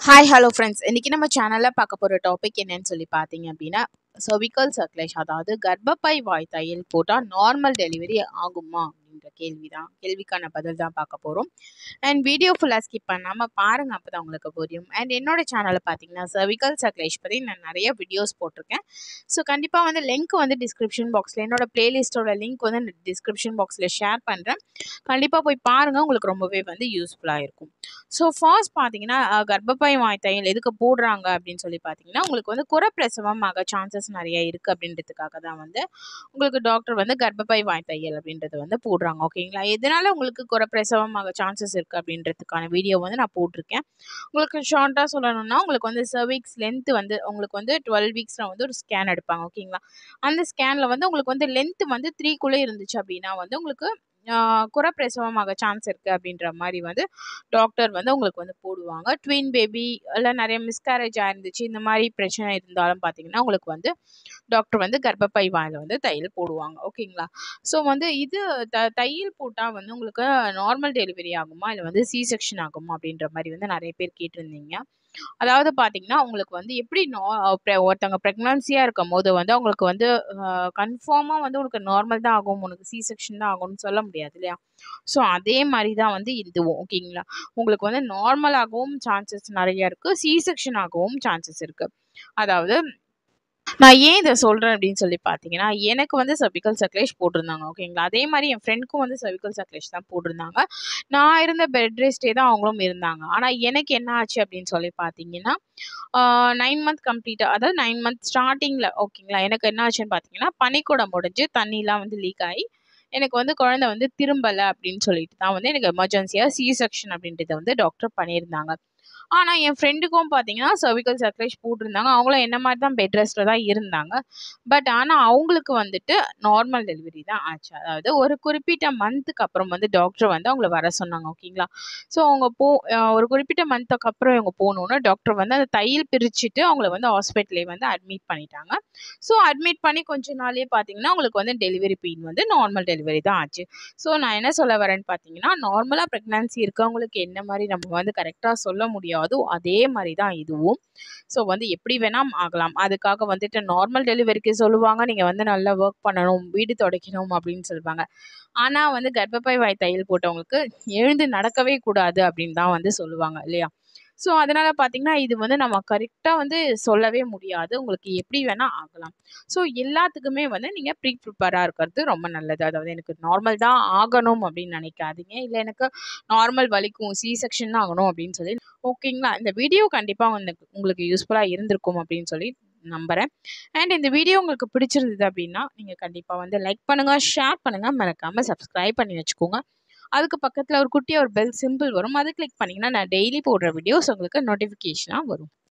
hi hello friends இன்றைக்கி நம்ம சேனலில் பார்க்க போகிற டாபிக் என்னன்னு சொல்லி பார்த்தீங்க அப்படின்னா cervical சர்க்குலேஷன் அதாவது கர்ப்பப்பை வாய் தையல் போட்டால் நார்மல் டெலிவரி ஆகுமா அப்படின்ற கேள்வி தான் கேள்விக்கான பதில் தான் பார்க்க போகிறோம் அண்ட் வீடியோ ஃபுல்லாக ஸ்கிப் பண்ணாமல் பாருங்கள் அப்போ தான் உங்களுக்கு புரியும் அண்ட் என்னோட சேனலில் பார்த்தீங்கன்னா cervical சர்க்குலேஷ் பற்றி நான் நிறைய வீடியோஸ் போட்டிருக்கேன் ஸோ கண்டிப்பாக வந்து லிங்க் வந்து டிஸ்கிரிப்ஷன் பாக்ஸில் என்னோட பிளேலிஸ்ட்டோட லிங்க் வந்து டிஸ்கிரிப்ஷன் பாக்ஸில் ஷேர் பண்ணுறேன் கண்டிப்பாக போய் பாருங்கள் உங்களுக்கு ரொம்பவே வந்து யூஸ்ஃபுல்லாக இருக்கும் ஸோ ஃபர்ஸ்ட் பார்த்தீங்கன்னா அஹ், கர்ப்பப்பை வாய் தையல் எதுக்கு போடுறாங்க அப்படின்னு சொல்லி பார்த்தீங்கன்னா உங்களுக்கு வந்து குறப்பிரசவம் ஆக சான்சஸ் நிறைய இருக்குது அப்படின்றதுக்காக தான் வந்து உங்களுக்கு டாக்டர் வந்து கர்ப்பப்பை வாய் தையல் அப்படின்றது வந்து போடுறாங்க ஓகேங்களா எதனால உங்களுக்கு குறப்பிரசவம் ஆக சான்சஸ் இருக்குது அப்படின்றதுக்கான வீடியோ வந்து நான் போட்டிருக்கேன் உங்களுக்கு ஷார்ட்டாக சொல்லணும்னா உங்களுக்கு வந்து சர்விக்ஸ் லென்த் வந்து உங்களுக்கு வந்து டுவெல் வீக்ஸில் வந்து ஒரு ஸ்கேன் எடுப்பாங்க ஓகேங்களா அந்த ஸ்கேனில் வந்து உங்களுக்கு வந்து லென்த் வந்து த்ரீக்குள்ளே இருந்துச்சு அப்படின்னா வந்து உங்களுக்கு ஆஹ், குறப்பிரசவமாக சான்ஸ் இருக்குது அப்படின்ற மாதிரி வந்து டாக்டர் வந்து உங்களுக்கு வந்து போடுவாங்க ட்வின் பேபி இல்லை நிறைய மிஸ்கேரேஜ் ஆயிருந்துச்சு இந்த மாதிரி பிரச்சனை இருந்தாலும் பார்த்தீங்கன்னா உங்களுக்கு வந்து டாக்டர் வந்து கர்ப்பப்பை வாயில் வந்து தையல் போடுவாங்க ஓகேங்களா ஸோ வந்து இது த தையல் போட்டால் வந்து உங்களுக்கு நார்மல் டெலிவரி ஆகுமா இல்லை வந்து சி செக்ஷன் ஆகுமா அப்படின்ற மாதிரி வந்து நிறைய பேர் கேட்டிருந்தீங்க அதாவது பார்த்தீங்கன்னா உங்களுக்கு வந்து எப்படி நா pre- ஒருத்தவங்க ப்ரெக்னன்சியாக இருக்கும் போது வந்து அவங்களுக்கு வந்து கன்ஃபார்மாக வந்து உனக்கு நார்மல் தான் ஆகும் உனக்கு சி செக்ஷன் தான் ஆகும்னு சொல்ல முடியாது இல்லையா ஸோ அதே மாதிரி தான் வந்து இதுவும் ஓகேங்களா உங்களுக்கு வந்து நார்மலாகவும் சான்சஸ் நிறைய இருக்குது சி செக்ஷன் ஆகவும் சான்சஸ் இருக்குது அதாவது நான் ஏன் இதை சொல்கிறேன் அப்படின்னு சொல்லி பார்த்தீங்கன்னா எனக்கு வந்து சர்விக்கல் சர்க்குலேஷ் போட்டிருந்தாங்க ஓகேங்களா அதே மாதிரி என் ஃப்ரெண்டுக்கும் வந்து சர்விக்கல் சர்க்குலேஷ் தான் போட்டிருந்தாங்க நான் இருந்த பெட் ரெஸ்டே தான் அவங்களும் இருந்தாங்க ஆனால் எனக்கு என்ன ஆச்சு அப்படின்னு சொல்லி பார்த்தீங்கன்னா நைன் மந்த் கம்ப்ளீட்டாக அதாவது நைன் மந்த் ஸ்டார்டிங்கில் ஓகேங்களா எனக்கு என்ன ஆச்சுன்னு பார்த்தீங்கன்னா பனிக்கூடம் முடிஞ்சு தண்ணிலாம் வந்து லீக் ஆகி எனக்கு வந்து குழந்தை வந்து திரும்பலை அப்படின்னு சொல்லிட்டு தான் வந்து எனக்கு எமர்ஜென்சியாக சி செக்ஷன் அப்படின்றத வந்து டாக்டர் பண்ணியிருந்தாங்க ஆனால் என் ஃப்ரெண்டுக்கும் பார்த்தீங்கன்னா சர்விக்கல் சர்க்குலேஷ் போட்டிருந்தாங்க அவங்களும் என்ன மாதிரி தான் பெட் ரெஸ்ட்டில் தான் இருந்தாங்க பட் ஆனால் அவங்களுக்கு வந்துட்டு நார்மல் டெலிவரி தான் ஆச்சு அதாவது ஒரு குறிப்பிட்ட மந்த்துக்கு அப்புறம் வந்து டாக்டர் வந்து அவங்கள வர சொன்னாங்க ஓகேங்களா ஸோ அவங்க போ அஹ் ஒரு குறிப்பிட்ட மந்த்துக்கு அப்புறம் இவங்க போகணுன்னு டாக்டர் வந்து அந்த தையல் பிரிச்சுட்டு அவங்கள வந்து ஹாஸ்பிட்டலே வந்து அட்மிட் பண்ணிட்டாங்க ஸோ அட்மிட் பண்ணி கொஞ்ச நாளே பார்த்தீங்கன்னா அவங்களுக்கு வந்து டெலிவரி பெயின் வந்து நார்மல் டெலிவரி தான் ஆச்சு ஸோ நான் என்ன சொல்ல வரேன்னு பார்த்தீங்கன்னா நார்மலாக ப்ரெக்னன்சி இருக்கவங்களுக்கு என்ன மாதிரி நம்ம வந்து கரெக்டாக சொல்ல முடியாதோ அதே மாதிரி தான் இதுவும் ஸோ வந்து எப்படி வேணால் ஆகலாம் அதுக்காக வந்துட்டு நார்மல் டெலிவரிக்கு சொல்லுவாங்க நீங்கள் வந்து நல்லா ஒர்க் பண்ணணும் வீடு துடைக்கணும் அப்படின்னு சொல்லுவாங்க ஆனால் வந்து கர்ப்பப்பை வாய் தையல் போட்டவங்களுக்கு எழுந்து நடக்கவே கூடாது அப்படின்னு தான் வந்து சொல்லுவாங்க இல்லையா ஸோ அதனால் பார்த்தீங்கன்னா இது வந்து நம்ம கரெக்டாக வந்து சொல்லவே முடியாது உங்களுக்கு எப்படி வேணால் ஆகலாம் ஸோ எல்லாத்துக்குமே வந்து நீங்கள் ப்ரீ ப்ரிப்பேராக இருக்கிறது ரொம்ப நல்லது அதாவது எனக்கு நார்மல் தான் ஆகணும் அப்படின்னு நினைக்காதீங்க இல்லை எனக்கு நார்மல் வலிக்கும் சி செக்ஷன் ஆகணும் அப்படின்னு சொல்லி ஓகேங்களா இந்த வீடியோ கண்டிப்பாக வந்து உங்களுக்கு யூஸ்ஃபுல்லாக இருந்திருக்கும் அப்படின்னு சொல்லி நம்புகிறேன் அண்ட் இந்த வீடியோ உங்களுக்கு பிடிச்சிருந்தது அப்படின்னா நீங்கள் கண்டிப்பாக வந்து லைக் பண்ணுங்கள் ஷேர் பண்ணுங்கள் மறக்காமல் சப்ஸ்கிரைப் பண்ணி வச்சுக்கோங்க அதுக்கு பக்கத்தில் ஒரு குட்டியாக ஒரு பெல் சிம்பிள் வரும் அதை கிளிக் பண்ணிங்கன்னா நான் டெய்லி போடுற வீடியோஸ் உங்களுக்கு நோட்டிஃபிகேஷனாக வரும்